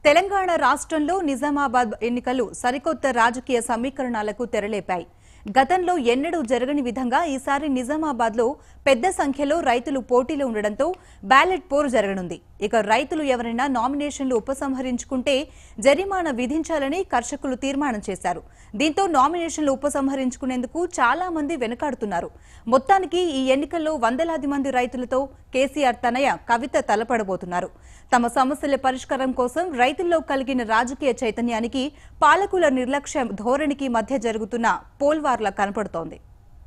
తెలంగాణ రాష్ట్రంలో నిజామాబాద్ ఎన్నికలు సరికొత్త రాజకీయ సమీకరణాలకు తెరలేపాయి గతంలో ఎన్నడూ జరగని విధంగా ఈసారి నిజామాబాద్లో పెద్ద సంఖ్యలో రైతులు పోటీలో ఉండడంతో బ్యాలెట్ పోరు జరగనుంది ఇక రైతులు ఎవరైనా నామినేషన్లు ఉపసంహరించుకుంటే జరిమానా విధించాలని కర్షకులు తీర్మానం చేశారు దీంతో నామినేషన్లు ఉపసంహరించుకునేందుకు చాలా మంది వెనుకాడుతున్నారు మొత్తానికి ఈ ఎన్నికల్లో వందలాది మంది రైతులతో కేసీఆర్ తనయ కవిత తలపడబోతున్నారు తమ సమస్యల పరిష్కారం కోసం రైతుల్లో కలిగిన రాజకీయ చైతన్యానికి పాలకుల నిర్లక్ష్య ధోరణికి మధ్య జరుగుతున్న పోల్వార్లా కనపడుతోంది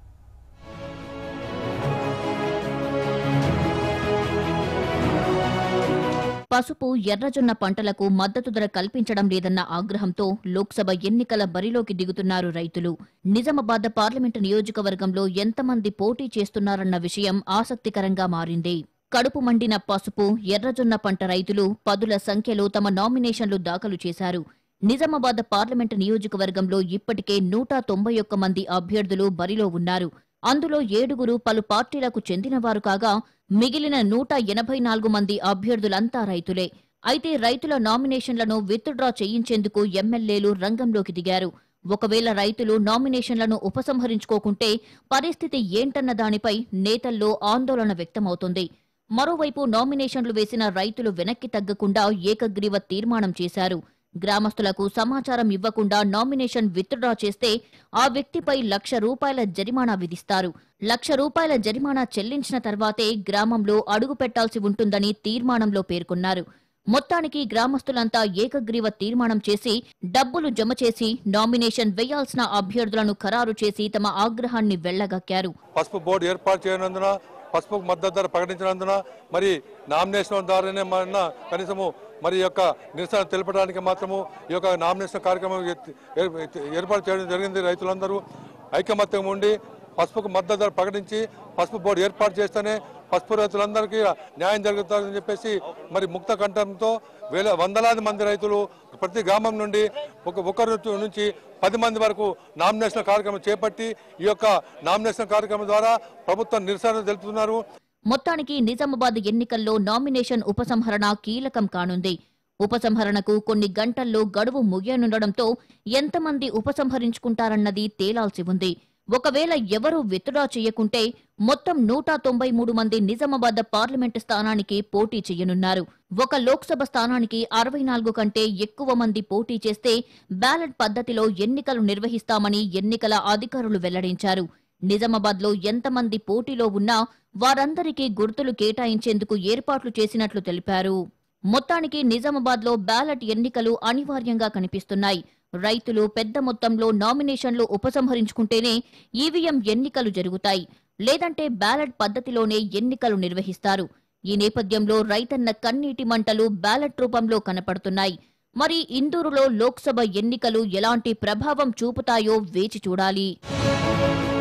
పసుపు ఎర్రజొన్న పంటలకు మద్దతు ధర కల్పించడం లేదన్న ఆగ్రహంతో లోక్సభ ఎన్నికల బరిలోకి దిగుతున్నారు రైతులు నిజామాబాద్ పార్లమెంటు నియోజకవర్గంలో ఎంతమంది పోటీ చేస్తున్నారన్న విషయం ఆసక్తికరంగా మారింది కడుపు మండిన పసుపు ఎర్రజొన్న పంట రైతులు పదుల సంఖ్యలో తమ నామినేషన్లు దాఖలు చేశారు నిజామాబాద్ పార్లమెంటు నియోజకవర్గంలో ఇప్పటికే నూట తొంభై ఒక్క మంది అభ్యర్థులు బరిలో ఉన్నారు అందులో ఏడుగురు పలు పార్టీలకు చెందినవారు కాగా మిగిలిన నూట ఎనభై నాలుగు మంది అభ్యర్థులంతా రైతులే అయితే రైతుల నామినేషన్లను విత్డ్రా చేయించేందుకు ఎమ్మెల్యేలు రంగంలోకి దిగారు ఒకవేళ రైతులు నామినేషన్లను ఉపసంహరించుకోకుంటే పరిస్థితి ఏంటన్న దానిపై నేతల్లో ఆందోళన వ్యక్తమవుతోంది మరోవైపు నామినేషన్లు వేసిన రైతులు వెనక్కి తగ్గకుండా ఏకగ్రీవ తీర్మానం చేశారు గ్రామస్తులకు సమాచారం ఇవ్వకుండా నామినేషన్ విత్డ్రా చేస్తే ఆ వ్యక్తిపై లక్ష రూపాయల జరిమానా విధిస్తారు లక్ష రూపాయల జరిమానా చెల్లించిన తర్వాతే గ్రామంలో అడుగు పెట్టాల్సి ఉంటుందని తీర్మానంలో పేర్కొన్నారు మొత్తానికి గ్రామస్తులంతా ఏకగ్రీవ తీర్మానం చేసి డబ్బులు జమ చేసి నామినేషన్ వేయాల్సిన అభ్యర్థులను ఖరారు చేసి తమ ఆగ్రహాన్ని వెళ్లగక్కారు పసుపు బోర్డు ఏర్పాటు చేయనందున పసుపుకు మద్దతు ధర ప్రకటించినందున మరి నామినేషన్ ద్వారానే మన కనీసము మరి ఈ యొక్క నిరసన తెలపడానికి మాత్రము ఈ యొక్క నామినేషన్ కార్యక్రమం ఎత్- ఏర్- ఏర్పాటు చేయడం జరిగింది రైతులందరూ ఐకమత్యం ఉండి పసుపుకు మద్దతు ధర ప్రకటించి పసుపు బోర్డు ఏర్పాటు చేస్తేనే పసుపు రైతులందరికీ న్యాయం జరుగుతుందని చెప్పేసి మరి ముక్త కంఠంతో వేల వందలాది మంది రైతులు ప్రతి గ్రామం నుండి ఒక ఒకరి నుంచి పది మంది వరకు నామినేషన్ కార్యక్రమం చేపట్టి ఈ యొక్క నామినేషన్ కార్యక్రమం ద్వారా ప్రభుత్వం నిరసన తెలుపుతున్నారు మొత్తానికి నిజామాబాద్ ఎన్నికల్లో నామినేషన్ ఉపసంహరణ కీలకం కానుంది ఉపసంహరణకు కొన్ని గంటల్లో గడువు ముగియనుండడంతో ఎంతమంది ఉపసంహరించుకుంటారన్నది తేలాల్సి ఉంది ఒకవేళ ఎవరూ విత్డ్రా చేయకుంటే మొత్తం నూట తొంభై మూడు మంది నిజామాబాద్ పార్లమెంటు స్థానానికి పోటీ చేయనున్నారు ఒక లోక్సభ స్థానానికి అరవై నాలుగు కంటే ఎక్కువ మంది పోటీ చేస్తే బ్యాలెట్ పద్ధతిలో ఎన్నికలు నిర్వహిస్తామని ఎన్నికల అధికారులు వెల్లడించారు నిజామాబాద్ లో ఎంతమంది పోటీలో ఉన్నా వారందరికీ గుర్తులు కేటాయించేందుకు ఏర్పాట్లు చేసినట్లు తెలిపారు మొత్తానికి నిజామాబాద్ లో బ్యాలెట్ ఎన్నికలు అనివార్యంగా కనిపిస్తున్నాయి రైతులు పెద్ద మొత్తంలో నామినేషన్లు ఉపసంహరించుకుంటేనే ఈవీఎం ఎన్నికలు జరుగుతాయి లేదంటే బ్యాలెట్ పద్ధతిలోనే ఎన్నికలు నిర్వహిస్తారు ఈ నేపథ్యంలో రైతన్న కన్నీటి మంటలు బ్యాలెట్ రూపంలో కనపడుతున్నాయి మరి ఇందూరులో లోక్సభ ఎన్నికలు ఎలాంటి ప్రభావం చూపుతాయో వేచి చూడాలి